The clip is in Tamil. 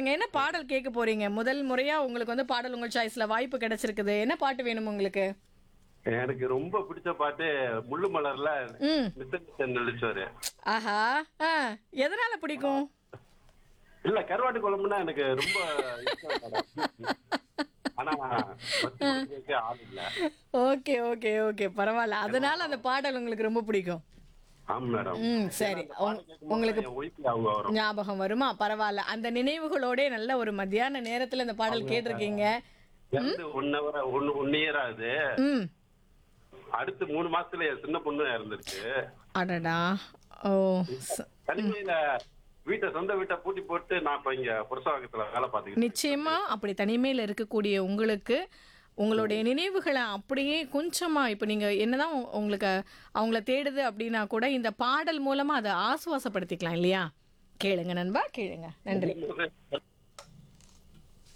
சொல்லுங்க என்ன பாடல் கேட்க போறீங்க முதல் முறையா உங்களுக்கு வந்து பாடல் உங்கள் சாய்ஸ்ல வாய்ப்பு கிடைச்சிருக்குது என்ன பாட்டு வேணும் உங்களுக்கு எனக்கு ரொம்ப பிடிச்ச பாட்டு முள்ளு மலர்ல ம் மிஸ்டர் மிஸ்டர் நடிச்சவரு ஆஹா ஆ எதனால பிடிக்கும் இல்ல கருவாட்டு குழம்புனா எனக்கு ரொம்ப இஷ்டம் மேடம். ஆனா வச்சு கொடுக்கறதுக்கு ஆள் இல்ல ஓகே ஓகே ஓகே பரவாயில்ல அதனால அந்த பாடல் உங்களுக்கு ரொம்ப பிடிக்கும் ஆமா மேடம் ம் சரி உங்க- உங்களுக்கு என் ஒய்ஃப் அவங்க வரும் ஞாபகம் வருமா பரவாயில்ல அந்த நினைவுகளோட நல்ல ஒரு மத்தியான நேரத்துல இந்த பாடல் கேட்டிருக்கீங்க இறந்து ஒன் ஹவர் ஒன்னு ஒன் இயர் ஆகுது ம் அடுத்து மூணு மாசத்துல என் சின்ன பொண்ணு இறந்துருச்சு அடடா ஓ ச- தனிமையில வீட்டை சொந்த வீட்டை பூட்டி போட்டு நான் இப்ப இங்க புரசவாக்கத்துல வேலை பார்த்துக்கிட்டு நிச்சயமா அப்படி தனிமையில் இருக்கக்கூடிய உங்களுக்கு உங்களுடைய நினைவுகளை அப்படியே கொஞ்சமா இப்போ நீங்க என்னதான் உ- உங்களுக்கு அவங்கள தேடுது அப்படின்னா கூட இந்த பாடல் மூலமா அதை ஆசுவாசப்படுத்திக்கலாம் இல்லையா கேளுங்க நண்பா கேளுங்க நன்றி இருக்கேன்.